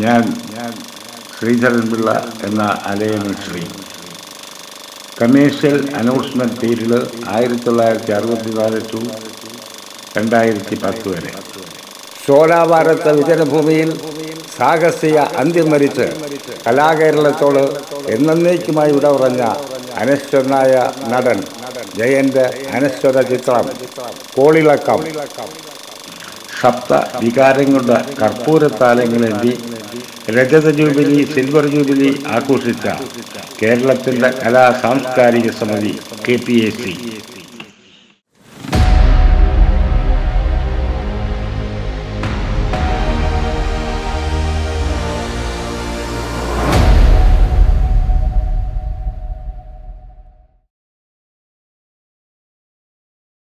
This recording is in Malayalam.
ഞാൻ ശ്രീധരൻ പിള്ള എന്ന അലയന ശ്രീ കമേഴ്ഷ്യൽ അനൗൺസ്മെന്റ് പീരീഡ് ആയിരത്തി തൊള്ളായിരത്തി അറുപത്തിനാല് ടു രണ്ടായിരത്തി പത്ത് വരെ സോലാഭാരത വിജനഭൂമിയിൽ സാഹസിക അന്ത്യം വരിച്ച് കലാകേരളത്തോട് എന്നേക്കുമായി വിട പറഞ്ഞ അനശ്വരനായ നടൻ ജയന്റെ അനശ്വര ചിത്രം കോളിളക്കം സപ്ത വികാരങ്ങളുടെ കർപ്പൂരത്താലങ്ങളേന്തി രജത ജൂബിലി സിൽവർ ജൂബിലി ആഘോഷിച്ച കേരളത്തിൻ്റെ കലാ സാംസ്കാരിക സമിതി കെ പി എ സി